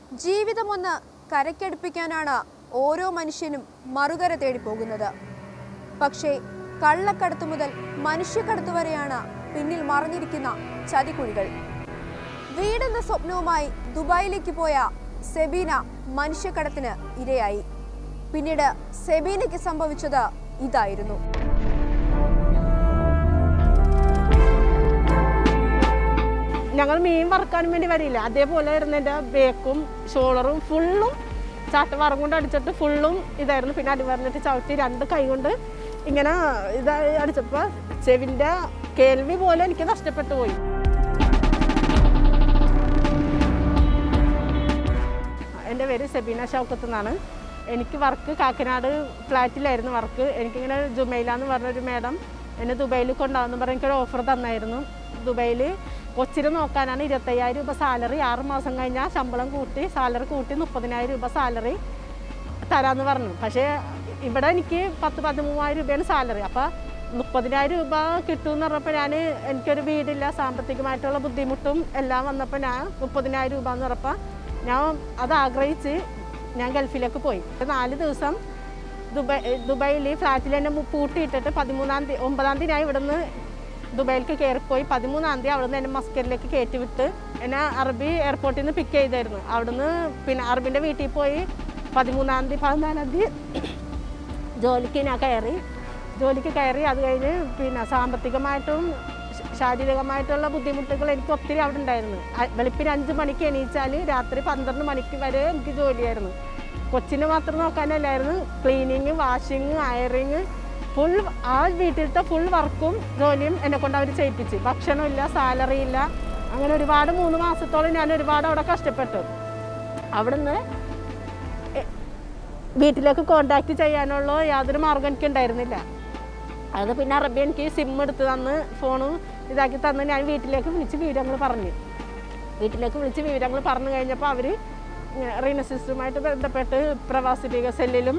ജീവിതമൊന്ന് കരയ്ക്കടുപ്പിക്കാനാണ് ഓരോ മനുഷ്യനും മറുകര തേടി പോകുന്നത് പക്ഷേ കള്ളക്കടത്തു മുതൽ മനുഷ്യക്കടത്തു വരെയാണ് പിന്നിൽ മറഞ്ഞിരിക്കുന്ന ചതിക്കുഴികൾ വീടെന്ന സ്വപ്നവുമായി ദുബായിലേക്ക് പോയ സെബീന മനുഷ്യക്കടത്തിന് ഇരയായി പിന്നീട് സെബീനയ്ക്ക് സംഭവിച്ചത് ഇതായിരുന്നു ഞങ്ങൾ മീൻ വറുക്കാനും വേണ്ടി വരില്ല അതേപോലെ ആയിരുന്നു എൻ്റെ ബേക്കും ഷോളറും ഫുള്ളും ചാട്ടവാറും കൊണ്ട് അടിച്ചിട്ട് ഫുള്ളും ഇതായിരുന്നു പിന്നെ അടിവരഞ്ഞിട്ട് ചവിട്ടി രണ്ട് കൈ കൊണ്ട് ഇങ്ങനെ ഇത് അടിച്ചപ്പോൾ ചെവിൻ്റെ കേൾവി പോലെ എനിക്ക് നഷ്ടപ്പെട്ടു പോയി എൻ്റെ പേര് സെബീന ഷൗക്കത്ത് എന്നാണ് എനിക്ക് വർക്ക് കാക്കനാട് ഫ്ലാറ്റിലായിരുന്നു വർക്ക് എനിക്കിങ്ങനെ ജുമൈല എന്ന് പറഞ്ഞൊരു മേഡം എന്നെ ദുബൈയിൽ കൊണ്ടുപോകുന്നു പറഞ്ഞ് എനിക്കൊരു ഓഫർ തന്നായിരുന്നു ദുബൈയിൽ കൊച്ചിന് നോക്കാനാണ് ഇരുപത്തയ്യായിരം രൂപ സാലറി ആറ് മാസം കഴിഞ്ഞാൽ ശമ്പളം കൂട്ടി സാലറി കൂട്ടി മുപ്പതിനായിരം രൂപ സാലറി തരാമെന്ന് പറഞ്ഞു പക്ഷേ ഇവിടെ എനിക്ക് പത്ത് പതിമൂവായിരം രൂപയാണ് സാലറി അപ്പോൾ മുപ്പതിനായിരം രൂപ കിട്ടുമെന്ന് പറഞ്ഞപ്പോൾ ഞാൻ എനിക്കൊരു വീടില്ല സാമ്പത്തികമായിട്ടുള്ള ബുദ്ധിമുട്ടും എല്ലാം വന്നപ്പോൾ ഞാൻ മുപ്പതിനായിരം രൂപ എന്ന് പറഞ്ഞപ്പോൾ ഞാൻ അത് ആഗ്രഹിച്ച് ഞാൻ ഗൾഫിലേക്ക് പോയി നാല് ദിവസം ദുബായ് ദുബായിൽ ഫ്ലാറ്റിൽ എന്നെ മു- പൂട്ടിയിട്ടിട്ട് പതിമൂന്നാം തീയതി ഒമ്പതാം തീയതി ഞാൻ ഇവിടുന്ന് ദുബായിലേക്ക് കയറിപ്പോയി പതിമൂന്നാം തീയതി അവിടുന്ന് എന്നെ മസ്കറിലേക്ക് കയറ്റി വിട്ട് എന്നെ അറബി എയർപോർട്ടിൽ നിന്ന് പിക്ക് ചെയ്തായിരുന്നു അവിടുന്ന് പിന്നെ അറബിൻ്റെ വീട്ടിൽ പോയി പതിമൂന്നാം തീയതി പതിനാലാം തീയതി ജോലിക്ക് ഞാൻ കയറി ജോലിക്ക് കയറി അത് കഴിഞ്ഞ് പിന്നെ സാമ്പത്തികമായിട്ടും ശ- ശാരീരികമായിട്ടുള്ള ബുദ്ധിമുട്ടുകൾ എനിക്ക് ഒത്തിരി അവിടെ ഉണ്ടായിരുന്നു അ- വെളുപ്പിന് അഞ്ച് മണിക്ക് എണീച്ചാൽ രാത്രി പന്ത്രണ്ട് മണിക്ക് വരെ എനിക്ക് ജോലിയായിരുന്നു കൊച്ചിനെ മാത്രം നോക്കാനല്ലായിരുന്നു ക്ലീനിങ് വാഷിങ് അയറിങ് ഫുൾ ആ വീട്ടിലത്തെ ഫുൾ വർക്കും ജോലിയും എന്നെ കൊണ്ട് അവർ ചെയ്യിപ്പിച്ച് ഭക്ഷണമില്ല സാലറി ഇല്ല അങ്ങനെ ഒരുപാട് മൂന്ന് മാസത്തോളം ഞാൻ ഒരുപാട് അവിടെ കഷ്ടപ്പെട്ടു അവിടുന്ന് വീട്ടിലേക്ക് കോണ്ടാക്ട് ചെയ്യാനുള്ള യാതൊരു മാർഗം എനിക്ക് ഉണ്ടായിരുന്നില്ല അത് പിന്നെ അറബി എനിക്ക് സിം എടുത്ത് തന്ന് ഫോണും ഇതാക്കി തന്ന് ഞാൻ വീട്ടിലേക്ക് വിളിച്ച് വിവരങ്ങൾ പറഞ്ഞു വീട്ടിലേക്ക് വിളിച്ച് വിവരങ്ങൾ പറഞ്ഞു കഴിഞ്ഞപ്പോൾ അവർ റീന സിസ്റ്ററുമായിട്ട് ബന്ധപ്പെട്ട് പ്രവാസി ലീഗ സെല്ലിലും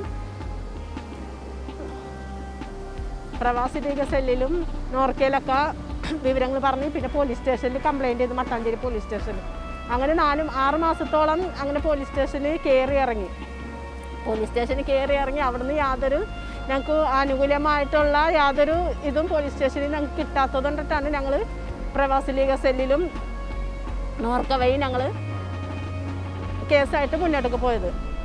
പ്രവാസി ലീഗ സെല്ലിലും നോർക്കയിലൊക്കെ വിവരങ്ങൾ പറഞ്ഞ് പിന്നെ പോലീസ് സ്റ്റേഷനിൽ കംപ്ലൈൻറ്റ് ചെയ്ത് മട്ടാഞ്ചേരി പോലീസ് സ്റ്റേഷനിൽ അങ്ങനെ നാലും ആറ് മാസത്തോളം അങ്ങനെ പോലീസ് സ്റ്റേഷനിൽ കയറി ഇറങ്ങി പോലീസ് സ്റ്റേഷനിൽ കയറി ഇറങ്ങി അവിടുന്ന് യാതൊരു ഞങ്ങൾക്ക് അനുകൂലമായിട്ടുള്ള യാതൊരു ഇതും പോലീസ് സ്റ്റേഷനിൽ ഞങ്ങൾക്ക് കിട്ടാത്തത് കൊണ്ടിട്ടാണ് ഞങ്ങൾ പ്രവാസി ലീഗ സെല്ലിലും നോർക്ക വഴി ഞങ്ങൾ കേസായിട്ട് മുന്നോട്ടേക്ക് പോയത്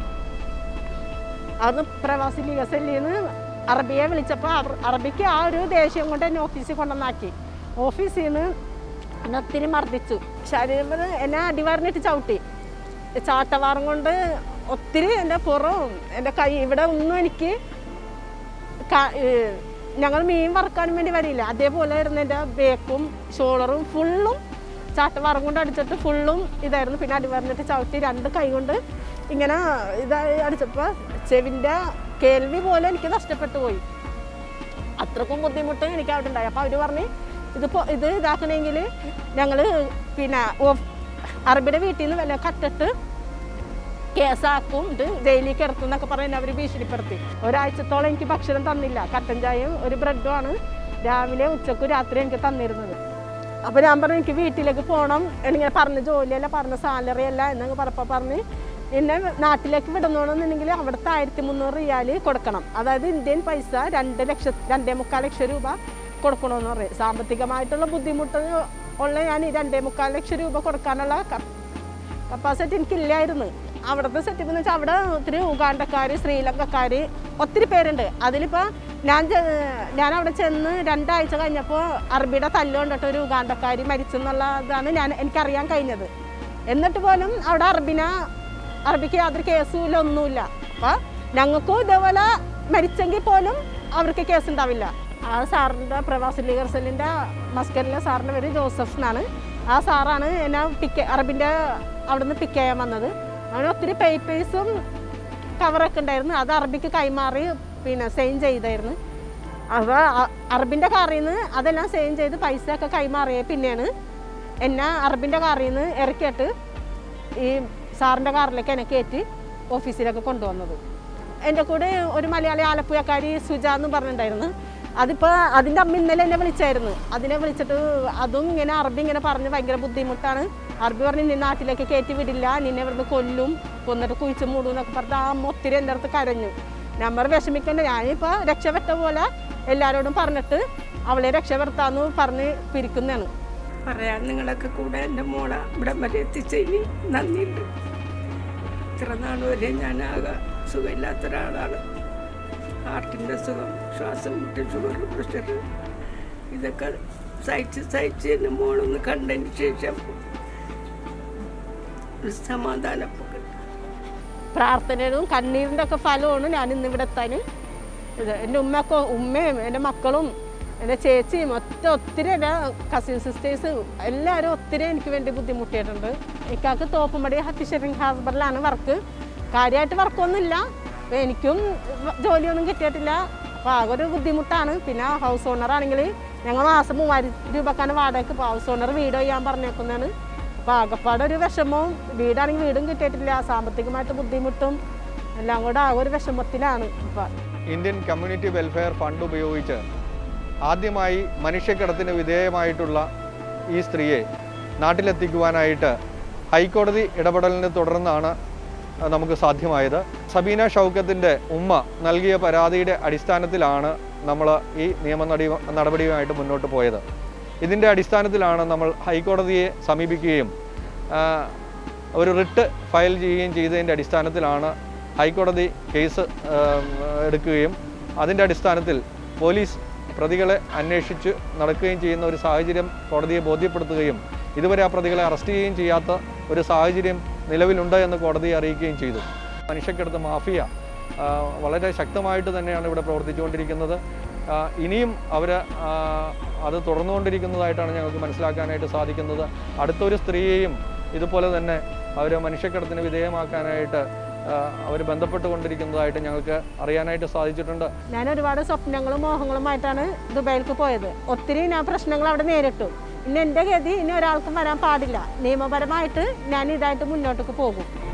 അന്ന് പ്രവാസി ലീഗ സെല്ലിൽ നിന്ന് അറബിയെ വിളിച്ചപ്പോൾ അവർ- അറബിക്ക് ആ ഒരു ദേഷ്യം കൊണ്ട് എന്നെ ഓഫീസിൽ കൊണ്ടുവന്നാക്കി ഓഫീസിൽ നിന്ന് എന്നെ ഒത്തിരി മർദ്ദിച്ചു ശരീരം എന്നെ അടിവാറിനിട്ട് ചവിട്ടി ചാട്ടവാറും കൊണ്ട് ഒത്തിരി എൻ്റെ പുറവും എൻ്റെ കൈ ഇവിടെ ഒന്നും എനിക്ക് ഞങ്ങൾ മീൻ വറുക്കാനും വേണ്ടി വരില്ല അതേപോലെ ആയിരുന്നു എൻ്റെ ബേക്കും ഷോളറും ഫുള്ളും ചാട്ടവാറും കൊണ്ട് അടിച്ചിട്ട് ഫുള്ളും ഇതായിരുന്നു പിന്നെ അടിവരഞ്ഞിട്ട് ചവിട്ടി രണ്ട് കൈ കൊണ്ട് ഇങ്ങനെ ഇതായി അടിച്ചപ്പോൾ ചെവിൻ്റെ കേൾവി പോലെ എനിക്ക് നഷ്ടപ്പെട്ടു പോയി അത്രക്കും ബുദ്ധിമുട്ട് എനിക്ക് അവിടെ ഉണ്ടായി അപ്പോൾ അവർ പറഞ്ഞ് ഇതിപ്പോൾ ഇത് ഇതാക്കണമെങ്കിൽ ഞങ്ങൾ പിന്നെ ഓഫ്- അറബിയുടെ വീട്ടിൽ നിന്ന് വല്ല കട്ടിട്ട് കേസാക്കും ഇത് ജയിലിൽ കിടത്തും എന്നൊക്കെ പറഞ്ഞ് അവർ ഭീഷണിപ്പെടുത്തി ഒരാഴ്ചത്തോളം എനിക്ക് ഭക്ഷണം തന്നില്ല കട്ടൻ ചായയും ഒരു ബ്രെഡുമാണ് രാവിലെ ഉച്ചക്കും രാത്രി എനിക്ക് തന്നിരുന്നത് അപ്പോൾ ഞാൻ പറഞ്ഞു എനിക്ക് വീട്ടിലേക്ക് പോകണം എന്നിങ്ങനെ പറഞ്ഞ ജോലിയല്ല പറഞ്ഞ സാലറി അല്ല എന്നങ്ങ് പറഞ്ഞപ്പോൾ പറഞ്ഞ് എന്നെ നാട്ടിലേക്ക് വിടണമെന്നുണ്ടെങ്കിൽ അവിടുത്തെ ആയിരത്തി മുന്നൂറ് റിയാൽ കൊടുക്കണം അതായത് ഇന്ത്യൻ പൈസ രണ്ട് ലക്ഷം രണ്ടേ മുക്കാൽ ലക്ഷം രൂപ കൊടുക്കണമെന്ന് പറയും സാമ്പത്തികമായിട്ടുള്ള ബുദ്ധിമുട്ട് ഉള്ള ഞാൻ ഈ രണ്ടേ മുക്കാൽ ലക്ഷം രൂപ കൊടുക്കാനുള്ള ക- കപ്പാസിറ്റി എനിക്കില്ലായിരുന്നു അവിടുത്തെ സെറ്റപ്പ് എന്ന് വെച്ചാൽ അവിടെ ഒത്തിരി ഉഗാണ്ടക്കാർ ശ്രീലങ്കക്കാർ ഒത്തിരി പേരുണ്ട് അതിലിപ്പോൾ ഞാൻ ചെ- ഞാൻ അവിടെ ചെന്ന് രണ്ടാഴ്ച കഴിഞ്ഞപ്പോൾ അറബിയുടെ തല്ല് കൊണ്ടിട്ട് ഒരു ഉഗാണ്ടക്കാരി മരിച്ചു എന്നുള്ളതാണ് ഞാൻ എനിക്കറിയാൻ കഴിഞ്ഞത് എന്നിട്ട് പോലും അവിടെ അറബിന അറബിക്ക് യാതൊരു കേസും ഇല്ല ഒന്നുമില്ല അപ്പം ഞങ്ങൾക്കും ഇതേപോലെ മരിച്ചെങ്കിൽ പോലും അവർക്ക് കേസ് ഉണ്ടാവില്ല ആ സാറിൻ്റെ പ്രവാസി ലീഗർ സെല്ലിൻ്റെ മസ്കരിലെ സാറിൻ്റെ പേര് ജോസഫ് എന്നാണ് ആ സാറാണ് എന്നെ പിക്ക് അറബിൻ്റെ അവിടുന്ന് പിക്ക് ചെയ്യാൻ വന്നത് അവന് ഒത്തിരി പേപ്പേഴ്സും കവറൊക്കെ ഉണ്ടായിരുന്നു അത് അറബിക്ക് കൈമാറി പിന്നെ സെയിൻ ചെയ്തായിരുന്നു അപ്പോൾ അറബിൻ്റെ കാറിൽ നിന്ന് അതെല്ലാം സെയിൻ ചെയ്ത് പൈസ ഒക്കെ കൈമാറിയ പിന്നെയാണ് എന്നെ അറബിൻ്റെ കാറിൽ നിന്ന് ഇറക്കിയിട്ട് ഈ സാറിൻ്റെ കാറിലേക്ക് എന്നെ കയറ്റി ഓഫീസിലേക്ക് കൊണ്ടുവന്നത് എൻ്റെ കൂടെ ഒരു മലയാളി ആലപ്പുഴക്കാരി സുജ എന്ന് പറഞ്ഞിട്ടുണ്ടായിരുന്നു അതിപ്പോൾ അതിൻ്റെ അമ്മ ഇന്നലെ എന്നെ വിളിച്ചായിരുന്നു അതിനെ വിളിച്ചിട്ട് അതും ഇങ്ങനെ അറബി ഇങ്ങനെ പറഞ്ഞ് ഭയങ്കര ബുദ്ധിമുട്ടാണ് അറബി പറഞ്ഞ് നിന്നെ നാട്ടിലേക്ക് കയറ്റി വിടില്ല നിന്നെ ഇവിടുന്ന് കൊല്ലും കൊന്നിട്ട് കുഴിച്ച് മൂടും എന്നൊക്കെ പറഞ്ഞിട്ട് ആ അമ്മ ഒത്തിരി എൻ്റെ അടുത്ത് കരഞ്ഞു നമ്മൾ വിഷമിക്കണ്ട ഞാനിപ്പോൾ രക്ഷപ്പെട്ട പോലെ എല്ലാവരോടും പറഞ്ഞിട്ട് അവളെ രക്ഷപ്പെടുത്താന്ന് പറഞ്ഞ് പിരിക്കുന്നതാണ് പറയാൻ നിങ്ങളൊക്കെ കൂടെ എൻ്റെ മോളെ ഇവിടെ വരെ എത്തിച്ചതിന് നന്ദിയുണ്ട് ഇത്ര നാൾ വരെ ഞാൻ ആകെ സുഖമില്ലാത്ത ഒരാളാണ് ഹാർട്ടിൻ്റെ സുഖം ശ്വാസം മുട്ടി ഷുഗർ പ്രഷർ ഇതൊക്കെ സഹിച്ച് സഹിച്ച് എൻ്റെ മോളൊന്ന് കണ്ടതിന് ശേഷം ഒരു സമാധാനമൊക്കെ കിട്ടും പ്രാർത്ഥനയും കണ്ണീരിൻ്റെ ഒക്കെ ഫലമാണ് ഞാൻ ഇന്ന് ഇവിടെ എത്താൻ ഇത് എൻ്റെ ഉമ്മയൊക്കെ ഉമ്മയും എൻ്റെ മക്കളും എൻ്റെ ചേച്ചിയും ഒറ്റ ഒത്തിരി എൻ്റെ കസിൻ സിസ്റ്റേഴ്സ് എല്ലാവരും ഒത്തിരി എനിക്ക് വേണ്ടി ബുദ്ധിമുട്ടിയിട്ടുണ്ട് ഇക്കാക്ക് തോപ്പുംപടി ഫിഷറിംഗ് ഹാർബറിലാണ് വർക്ക് കാര്യമായിട്ട് വർക്കൊന്നുമില്ല അപ്പോൾ എനിക്കും ജോലിയൊന്നും കിട്ടിയിട്ടില്ല അപ്പോൾ ആകെ ഒരു ബുദ്ധിമുട്ടാണ് പിന്നെ ഹൗസ് ഓണർ ആണെങ്കിൽ ഞങ്ങൾ മാസം മൂവായിരം രൂപക്കാണ് വാടകയ്ക്ക് ഇപ്പോൾ ഹൗസ് ഓണർ വീട് ചെയ്യാൻ പറഞ്ഞേക്കുന്നതാണ് അപ്പോൾ ആകപ്പാടെ ഒരു വിഷമവും വീടാണെങ്കിൽ വീടും കിട്ടിയിട്ടില്ല സാമ്പത്തികമായിട്ട് ബുദ്ധിമുട്ടും എല്ലാം കൂടെ ആകെ ഒരു വിഷമത്തിലാണ് ഇപ്പം ഇന്ത്യൻ കമ്മ്യൂണിറ്റി വെൽഫെയർ ഫണ്ട് ഉപയോഗിച്ച് ആദ്യമായി മനുഷ്യക്കടത്തിന് വിധേയമായിട്ടുള്ള ഈ സ്ത്രീയെ നാട്ടിലെത്തിക്കുവാനായിട്ട് ഹൈക്കോടതി ഇടപെടലിനെ തുടർന്നാണ് അഹ് നമുക്ക് സാധ്യമായത് സബീന ഷൗക്കത്തിൻ്റെ ഉമ്മ നൽകിയ പരാതിയുടെ അടിസ്ഥാനത്തിലാണ് നമ്മൾ ഈ നിയമ നടപടി നടപടിയുമായിട്ട് മുന്നോട്ട് പോയത് ഇതിൻ്റെ അടിസ്ഥാനത്തിലാണ് നമ്മൾ ഹൈക്കോടതിയെ സമീപിക്കുകയും ആ, ഒരു റിട്ട് ഫയൽ ചെയ്യുകയും ചെയ്തതിൻ്റെ അടിസ്ഥാനത്തിലാണ് ഹൈക്കോടതി കേസ് ആ, എടുക്കുകയും അതിൻ്റെ അടിസ്ഥാനത്തിൽ പോലീസ് പ്രതികളെ അന്വേഷിച്ച് നടക്കുകയും ചെയ്യുന്ന ഒരു സാഹചര്യം കോടതിയെ ബോധ്യപ്പെടുത്തുകയും ഇതുവരെ ആ പ്രതികളെ അറസ്റ്റ് ചെയ്യുകയും ചെയ്യാത്ത ഒരു സാഹചര്യം നിലവിലുണ്ട് എന്ന് കോടതിയെ അറിയിക്കുകയും ചെയ്തു മനുഷ്യക്കെടുത്ത മാഫിയ ആ, വളരെ ശക്തമായിട്ട് തന്നെയാണ് ഇവിടെ പ്രവർത്തിച്ചുകൊണ്ടിരിക്കുന്നത് ആ, ഇനിയും അവർ അത് തുടർന്നുകൊണ്ടിരിക്കുന്നതായിട്ടാണ് ഞങ്ങൾക്ക് മനസ്സിലാക്കാനായിട്ട് സാധിക്കുന്നത് അടുത്തൊരു സ്ത്രീയെയും ഇതുപോലെ തന്നെ അവർ മനുഷ്യക്കടത്തിന് വിധേയമാക്കാനായിട്ട് അവർ ബന്ധപ്പെട്ടുകൊണ്ടിരിക്കുന്നതായിട്ട് ഞങ്ങൾക്ക് അറിയാനായിട്ട് സാധിച്ചിട്ടുണ്ട് ഞാൻ ഒരുപാട് സ്വപ്നങ്ങളും മോഹങ്ങളുമായിട്ടാണ് ദുബായിലേക്ക് പോയത് ഒത്തിരി ഞാൻ പ്രശ്നങ്ങൾ അവിടെ നേരിട്ടു ഇനി എൻ്റെ ഗതി ഇനി ഒരാൾക്കും വരാൻ പാടില്ല നിയമപരമായിട്ട് ഞാൻ ഇതായിട്ട് മുന്നോട്ടേക്ക് പോകും